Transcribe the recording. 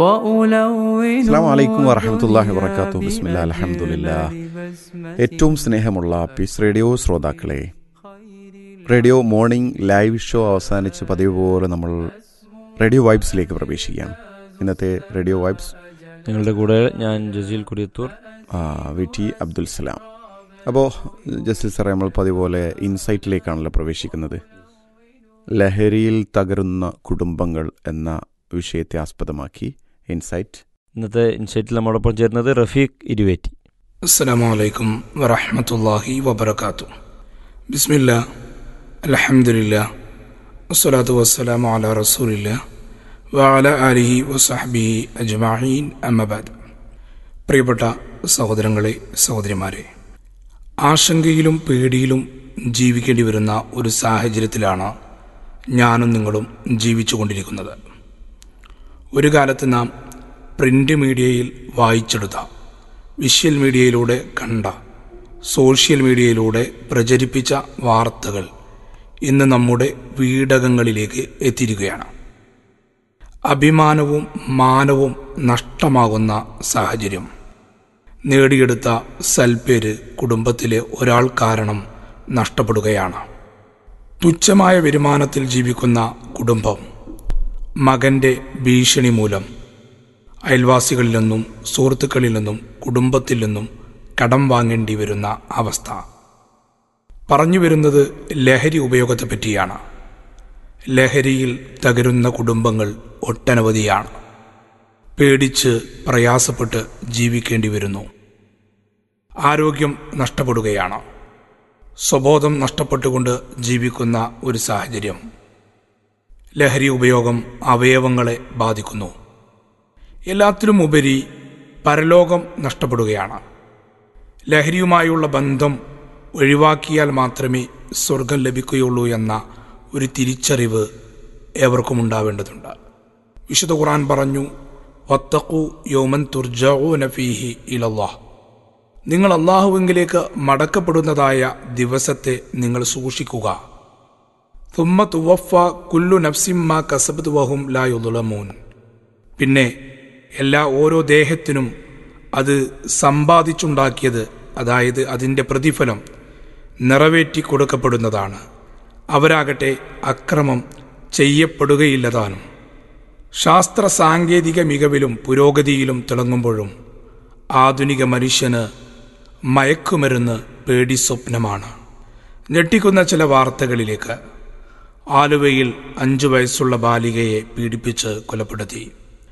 അസ്സാം വലൈക്കും വറഹമത്തല്ലാഹി വർക്കാത്തു ബിസ്മില്ല അലഹമുല്ല ഏറ്റവും സ്നേഹമുള്ള പീസ് റേഡിയോ ശ്രോതാക്കളെ റേഡിയോ മോർണിംഗ് ലൈവ് ഷോ അവസാനിച്ച് പതിവ് പോലെ നമ്മൾ റേഡിയോ വൈബ്സിലേക്ക് പ്രവേശിക്കുകയാണ് ഇന്നത്തെ റേഡിയോ വൈബ്സ് നിങ്ങളുടെ കൂടെ ഞാൻ ജസീൽ കുടിയത്തൂർ ആ, വി ടി അബ്ദുൽ സലാം അപ്പോൾ ജസ്റ്റിൽ സാറേ നമ്മൾ പതിവ് പോലെ ഇൻസൈറ്റിലേക്കാണല്ലോ പ്രവേശിക്കുന്നത് ലഹരിയിൽ തകരുന്ന കുടുംബങ്ങൾ എന്ന വിഷയത്തെ ആസ്പദമാക്കി ഇൻസൈറ്റ് ഇന്നത്തെ ഇൻസൈറ്റിൽ നമ്മോടൊപ്പം ചേരുന്നത് റഫീഖ് ഇരുവേറ്റി السلام عليكم ورحمة الله وبركاته بسم الله الحمد لله والصلاة والسلام على رسول الله وعلى آله وصحبه أجمعين أما بعد പ്രിയപ്പെട്ട സഹോദരങ്ങളെ സഹോദരിമാരെ ആശങ്കയിലും പേടിയിലും ജീവിക്കേണ്ടി വരുന്ന ഒരു സാഹചര്യത്തിലാണ് ഞാനും നിങ്ങളും ജീവിച്ചു കൊണ്ടിരിക്കുന്നത് ഒരു കാലത്ത് നാം പ്രിൻ്റ് മീഡിയയിൽ വായിച്ചെടുത്ത വിഷ്വൽ മീഡിയയിലൂടെ കണ്ട സോഷ്യൽ മീഡിയയിലൂടെ പ്രചരിപ്പിച്ച വാർത്തകൾ ഇന്ന് നമ്മുടെ വീടകങ്ങളിലേക്ക് എത്തിയിരിക്കുകയാണ് അഭിമാനവും മാനവും നഷ്ടമാകുന്ന സാഹചര്യം നേടിയെടുത്ത സൽപ്പേര് കുടുംബത്തിലെ ഒരാൾ കാരണം നഷ്ടപ്പെടുകയാണ് തുച്ഛമായ വരുമാനത്തിൽ ജീവിക്കുന്ന കുടുംബം മകന്റെ ഭീഷണി മൂലം അയൽവാസികളിൽ നിന്നും സുഹൃത്തുക്കളിൽ നിന്നും കുടുംബത്തിൽ നിന്നും കടം വാങ്ങേണ്ടി വരുന്ന അവസ്ഥ പറഞ്ഞു വരുന്നത് ലഹരി ഉപയോഗത്തെ പറ്റിയാണ് ലഹരിയിൽ തകരുന്ന കുടുംബങ്ങൾ ഒട്ടനവധിയാണ് പേടിച്ച് പ്രയാസപ്പെട്ട് ജീവിക്കേണ്ടി വരുന്നു ആരോഗ്യം നഷ്ടപ്പെടുകയാണ് സ്വബോധം നഷ്ടപ്പെട്ടുകൊണ്ട് ജീവിക്കുന്ന ഒരു സാഹചര്യം ലഹരി ഉപയോഗം അവയവങ്ങളെ ബാധിക്കുന്നു എല്ലാത്തിലും ഉപരി പരലോകം നഷ്ടപ്പെടുകയാണ് ലഹരിയുമായുള്ള ബന്ധം ഒഴിവാക്കിയാൽ മാത്രമേ സ്വർഗം ലഭിക്കുകയുള്ളൂ എന്ന ഒരു തിരിച്ചറിവ് ഏവർക്കും ഉണ്ടാവേണ്ടതുണ്ട് വിശുദ്ധ ഖുർആൻ പറഞ്ഞു വത്തഖു യോമൻ തുർജഊ നഫീഹി ഇലല്ലാഹ് നിങ്ങൾ അള്ളാഹുവിങ്കിലേക്ക് മടക്കപ്പെടുന്നതായ ദിവസത്തെ നിങ്ങൾ സൂക്ഷിക്കുക തുമ്മ തുവഫ കുല്ലു നഫ്സിമ്മ കസബ് വഹും ലാ യുദ്ലമൂൻ പിന്നെ എല്ലാ ഓരോ ദേഹത്തിനും അത് സമ്പാദിച്ചുണ്ടാക്കിയത് അതായത് അതിൻ്റെ പ്രതിഫലം നിറവേറ്റി കൊടുക്കപ്പെടുന്നതാണ് അവരാകട്ടെ അക്രമം ചെയ്യപ്പെടുകയില്ലതാനും ശാസ്ത്ര സാങ്കേതിക മികവിലും പുരോഗതിയിലും തിളങ്ങുമ്പോഴും ആധുനിക മനുഷ്യന് മയക്കുമരുന്ന് പേടി സ്വപ്നമാണ് ഞെട്ടിക്കുന്ന ചില വാർത്തകളിലേക്ക് ആലുവയിൽ അഞ്ചു വയസ്സുള്ള ബാലികയെ പീഡിപ്പിച്ച് കൊലപ്പെടുത്തി